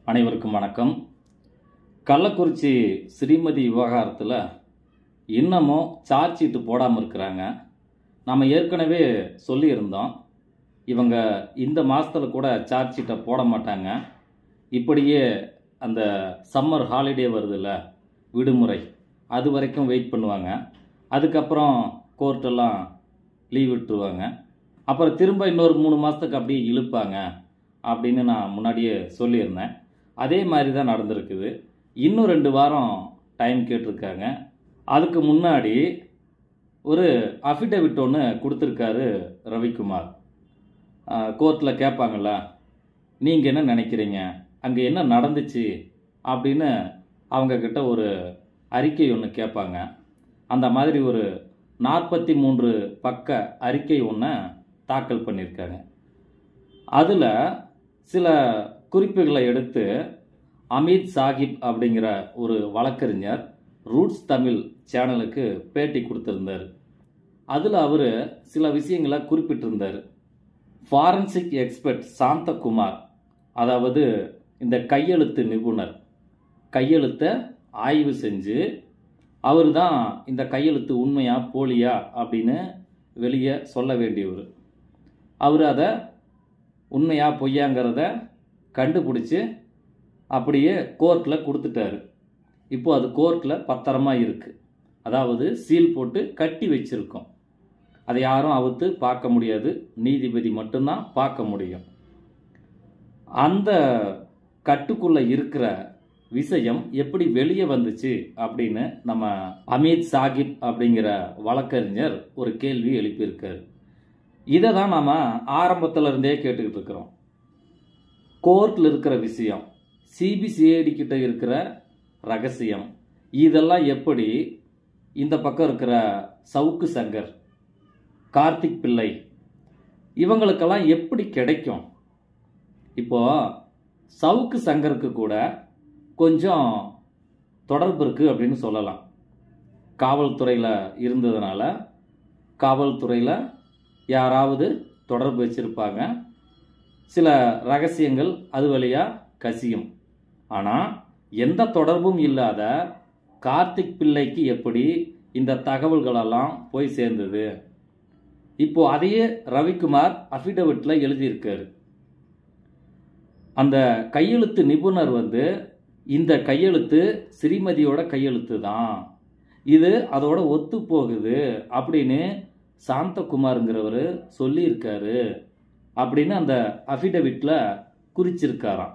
அனைவருக்கும் வணக்கம் கள்ளக்குறிச்சி ஸ்ரீமதி விவகாரத்தில் இன்னமும் சார்ஜ் ஷீட்டு போடாமல் இருக்கிறாங்க நம்ம ஏற்கனவே சொல்லியிருந்தோம் இவங்க இந்த மாதத்தில் கூட சார்ஜ் ஷீட்டை போட மாட்டாங்க இப்படியே அந்த சம்மர் ஹாலிடே வருதுல்ல விடுமுறை அது வரைக்கும் வெயிட் பண்ணுவாங்க அதுக்கப்புறம் கோர்ட்டெல்லாம் லீவ் விட்டுருவாங்க அப்புறம் திரும்ப இன்னொரு மூணு மாதத்துக்கு அப்படியே இழுப்பாங்க அப்படின்னு நான் முன்னாடியே சொல்லியிருந்தேன் அதே மாதிரி தான் நடந்திருக்குது இன்னும் ரெண்டு வாரம் டைம் கேட்டிருக்காங்க அதுக்கு முன்னாடி ஒரு அஃபிடவிட் ஒன்று கொடுத்துருக்காரு ரவிக்குமார் கோர்ட்டில் கேட்பாங்கள்ல நீங்கள் என்ன நினைக்கிறீங்க அங்கே என்ன நடந்துச்சு அப்படின்னு அவங்கக்கிட்ட ஒரு அறிக்கை ஒன்று கேட்பாங்க அந்த மாதிரி ஒரு நாற்பத்தி மூன்று பக்க அறிக்கை ஒன்று தாக்கல் பண்ணியிருக்காங்க அதில் சில குறிப்புகளை எடுத்து அமித் சாஹிப் அப்படிங்கிற ஒரு வழக்கறிஞர் ரூட்ஸ் தமிழ் சேனலுக்கு பேட்டி கொடுத்துருந்தார் அதில் அவர் சில விஷயங்களை குறிப்பிட்டிருந்தார் ஃபாரன்சிக் எக்ஸ்பர்ட் சாந்தகுமார் அதாவது இந்த கையெழுத்து நிபுணர் கையெழுத்தை ஆய்வு செஞ்சு அவர் தான் இந்த கையெழுத்து உண்மையா போலியா அப்படின்னு வெளியே சொல்ல வேண்டியவர் அவர் அதை உண்மையா பொய்யாங்கிறத கண்டுபிடிச்சி அப்படியே கோர்ட்டில் கொடுத்துட்டாரு இப்போ அது கோர்ட்டில் பத்திரமா இருக்குது அதாவது சீல் போட்டு கட்டி வச்சிருக்கோம் அதை யாரும் அவுத்து பார்க்க முடியாது நீதிபதி மட்டும்தான் பார்க்க முடியும் அந்த கட்டுக்குள்ளே இருக்கிற விஷயம் எப்படி வெளியே வந்துச்சு அப்படின்னு நம்ம அமித் சாகிப் அப்படிங்கிற வழக்கறிஞர் ஒரு கேள்வி எழுப்பியிருக்காரு இதை தான் நாம் ஆரம்பத்துல இருந்தே கேட்டுக்கிட்டு இருக்கிறோம் கோர்ட்டில் இருக்கிற விஷயம் சிபிசிஐடி கிட்ட இருக்கிற ரகசியம் இதெல்லாம் எப்படி இந்த பக்கம் இருக்கிற சவுக்கு சங்கர் கார்த்திக் பிள்ளை இவங்களுக்கெல்லாம் எப்படி கிடைக்கும் இப்போ சவுக்கு சங்கருக்கு கூட கொஞ்சம் தொடர்பு இருக்குது அப்படின்னு சொல்லலாம் காவல்துறையில் இருந்ததுனால காவல்துறையில் யாராவது தொடர்பு வச்சுருப்பாங்க சில ரகசியங்கள் அது வழியாக கசியும் ஆனால் எந்த தொடர்பும் இல்லாத கார்த்திக் பிள்ளைக்கு எப்படி இந்த தகவல்களெல்லாம் போய் சேர்ந்தது இப்போ அதையே ரவிக்குமார் அஃபிடவிட்டில் எழுதியிருக்காரு அந்த கையெழுத்து நிபுணர் வந்து இந்த கையெழுத்து ஸ்ரீமதியோட கையெழுத்து தான் இது அதோட ஒத்து போகுது அப்படின்னு சாந்தகுமாருங்கிறவர் சொல்லியிருக்காரு அப்படின்னு அந்த அஃபிடவிட்டில் குறிச்சிருக்காராம்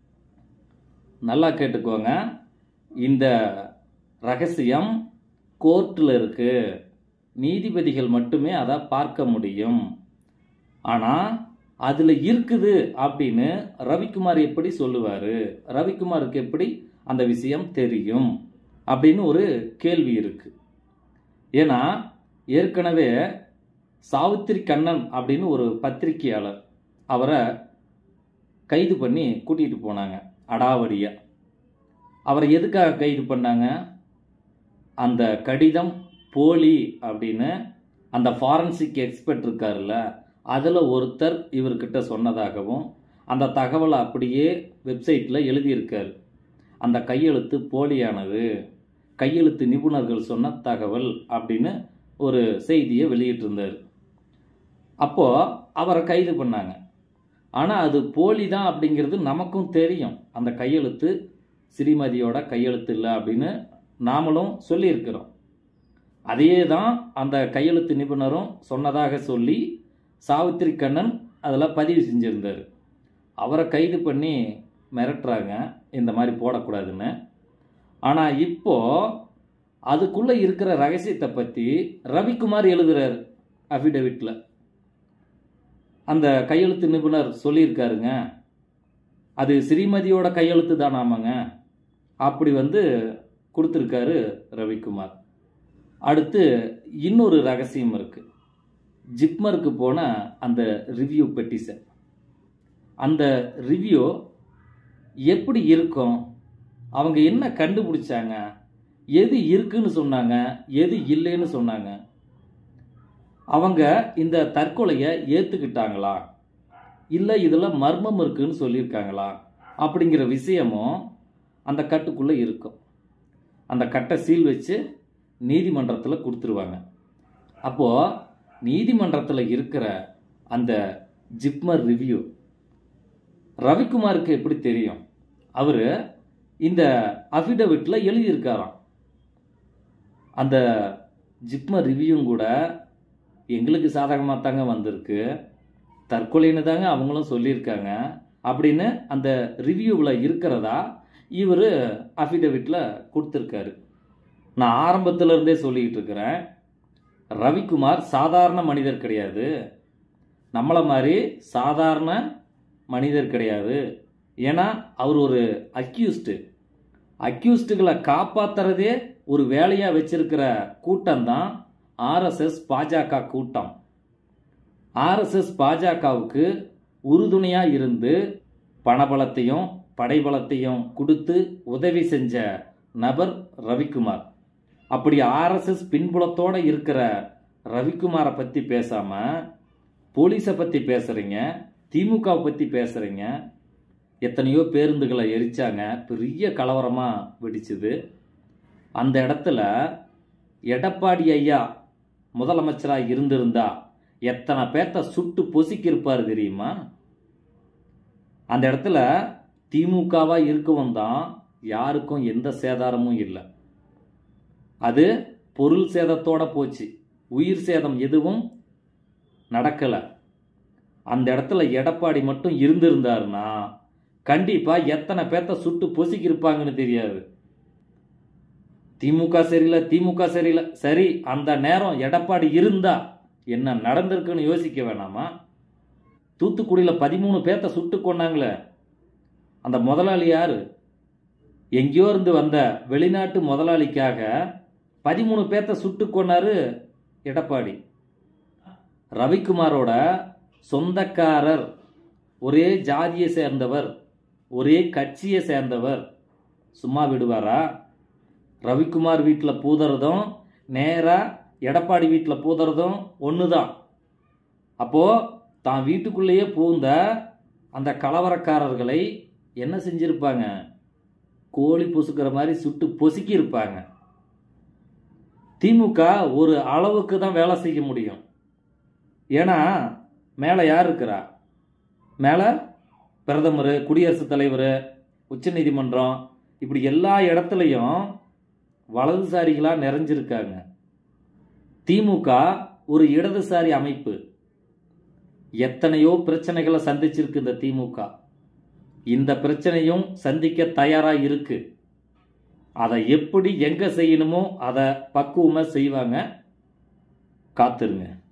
நல்லா கேட்டுக்கோங்க இந்த ரகசியம் கோர்ட்டில் இருக்கு நீதிபதிகள் மட்டுமே அதை பார்க்க முடியும் ஆனால் அதில் இருக்குது அப்படின்னு ரவிக்குமார் எப்படி சொல்லுவார் ரவிக்குமாருக்கு எப்படி அந்த விஷயம் தெரியும் அப்படின்னு ஒரு கேள்வி இருக்கு ஏன்னா ஏற்கனவே சாவித்திரி கண்ணன் அப்படின்னு ஒரு பத்திரிகையாளர் அவரை கைது பண்ணி கூட்டிகிட்டு போனாங்க அடாவடியா அவரை எதுக்காக கைது பண்ணாங்க அந்த கடிதம் போலி அப்படின்னு அந்த ஃபாரன்சிக் எக்ஸ்பர்ட் இருக்காருல்ல அதில் ஒருத்தர் இவர்கிட்ட சொன்னதாகவும் அந்த தகவலை அப்படியே வெப்சைட்டில் எழுதியிருக்காரு அந்த கையெழுத்து போலியானது கையெழுத்து நிபுணர்கள் சொன்ன தகவல் அப்படின்னு ஒரு செய்தியை வெளியிட்டிருந்தார் அப்போது அவரை கைது பண்ணாங்க ஆனால் அது போலி தான் அப்படிங்கிறது நமக்கும் தெரியும் அந்த கையெழுத்து ஸ்ரீமதியோட கையெழுத்து இல்லை அப்படின்னு நாமளும் சொல்லியிருக்கிறோம் அதையே தான் அந்த கையெழுத்து நிபுணரும் சொன்னதாக சொல்லி சாவித்திரி கண்ணன் அதில் பதிவு செஞ்சுருந்தார் அவரை கைது பண்ணி மிரட்டுறாங்க இந்த மாதிரி போடக்கூடாதுன்னு ஆனால் இப்போது அதுக்குள்ளே இருக்கிற ரகசியத்தை பற்றி ரவிக்குமார் எழுதுறார் அஃபிடவிட்டில் அந்த கையெழுத்து நிபுணர் சொல்லியிருக்காருங்க அது ஸ்ரீமதியோட கையெழுத்து தானாமாங்க அப்படி வந்து கொடுத்துருக்காரு ரவிக்குமார் அடுத்து இன்னொரு ரகசியம் இருக்குது ஜிப்மருக்கு போன அந்த ரிவ்யூ பெட்டிஷன் அந்த ரிவ்யூ எப்படி இருக்கும் அவங்க என்ன கண்டுபிடிச்சாங்க எது இருக்குன்னு சொன்னாங்க எது இல்லைன்னு சொன்னாங்க அவங்க இந்த தற்கொலையை ஏற்றுக்கிட்டாங்களா இல்லை இதில் மர்மம் இருக்குன்னு சொல்லியிருக்காங்களா அப்படிங்கிற விஷயமும் அந்த கட்டுக்குள்ளே இருக்கும் அந்த கட்டை சீல் வச்சு நீதிமன்றத்தில் கொடுத்துருவாங்க அப்போது நீதிமன்றத்தில் இருக்கிற அந்த ஜிப்மர் ரிவ்யூ ரவிக்குமாருக்கு எப்படி தெரியும் அவர் இந்த அஃபிடவிட்டில் எழுதியிருக்காராம் அந்த ஜிப்மர் ரிவ்யூவும் கூட எங்களுக்கு சாதகமாக தாங்க வந்திருக்கு தற்கொலைன்னு தாங்க அவங்களும் சொல்லியிருக்காங்க அப்படின்னு அந்த ரிவ்யூவில் இருக்கிறதா இவர் அஃபிடவிட்டில் கொடுத்துருக்காரு நான் ஆரம்பத்துல இருந்தே சொல்லிக்கிட்டு இருக்கிறேன் ரவிக்குமார் சாதாரண மனிதர் கிடையாது நம்மளை மாதிரி சாதாரண மனிதர் கிடையாது ஏன்னா அவர் ஒரு அக்யூஸ்டு அக்யூஸ்டுகளை காப்பாத்துறதே ஒரு வேலையாக வச்சிருக்கிற கூட்டம் தான் ஆர்எஸ்எஸ் பாஜக கூட்டம் ஆர்எஸ்எஸ் பாஜகவுக்கு உறுதுணையாக இருந்து பணபலத்தையும் படைபலத்தையும் கொடுத்து உதவி செஞ்ச நபர் ரவிக்குமார் அப்படி ஆர்எஸ்எஸ் பின்புலத்தோட இருக்கிற ரவிக்குமாரை பற்றி பேசாமல் போலீஸை பற்றி பேசுகிறீங்க திமுகவை பற்றி பேசுகிறீங்க எத்தனையோ பேருந்துகளை எரிச்சாங்க பெரிய கலவரமாக வெடிச்சுது அந்த இடத்துல எடப்பாடி ஐயா முதலமைச்சராக இருந்திருந்தா எத்தனை பேர்த்த சுட்டு பொசுக்கியிருப்பார் தெரியுமா அந்த இடத்துல திமுகவாக இருக்கவும் தான் யாருக்கும் எந்த சேதாரமும் இல்லை அது பொருள் சேதத்தோட போச்சு உயிர் சேதம் எதுவும் நடக்கலை அந்த இடத்துல எடப்பாடி மட்டும் இருந்திருந்தாருன்னா கண்டிப்பாக எத்தனை பேர்த்த சுட்டு பொசுக்கியிருப்பாங்கன்னு தெரியாது திமுக சரியில்லை திமுக சரியில்லை சரி அந்த நேரம் எடப்பாடி இருந்தா என்ன நடந்திருக்குன்னு யோசிக்க வேணாமா தூத்துக்குடியில் பதிமூணு பேர்த்த சுட்டு கொண்டாங்களே அந்த முதலாளி யாரு எங்கேயோ இருந்து வந்த வெளிநாட்டு முதலாளிக்காக பதிமூணு பேர்த்த சுட்டு கொண்டாரு எடப்பாடி ரவிக்குமாரோட சொந்தக்காரர் ஒரே ஜாதியை சேர்ந்தவர் ஒரே கட்சியை சேர்ந்தவர் சும்மா விடுவாரா ரவிக்குமார் வீட்டில் பூதுறதும் நேராக எடப்பாடி வீட்டில் பூதுறதும் ஒன்று தான் அப்போது தான் வீட்டுக்குள்ளேயே பூந்த அந்த கலவரக்காரர்களை என்ன செஞ்சுருப்பாங்க கோழி பொசுக்கிற மாதிரி சுட்டு பொசுக்கி இருப்பாங்க திமுக ஒரு அளவுக்கு தான் வேலை செய்ய முடியும் ஏன்னா மேலே யார் இருக்கிறா மேலே பிரதமர் குடியரசுத் தலைவர் உச்சநீதிமன்றம் இப்படி எல்லா இடத்துலையும் வலதுசாரிகளாக நிறைஞ்சிருக்காங்க திமுக ஒரு இடதுசாரி அமைப்பு எத்தனையோ பிரச்சனைகளை சந்திச்சிருக்கு இந்த திமுக இந்த பிரச்சனையும் சந்திக்க தயாராக இருக்கு அதை எப்படி எங்கே செய்யணுமோ அதை பக்குவமாக செய்வாங்க காத்துருங்க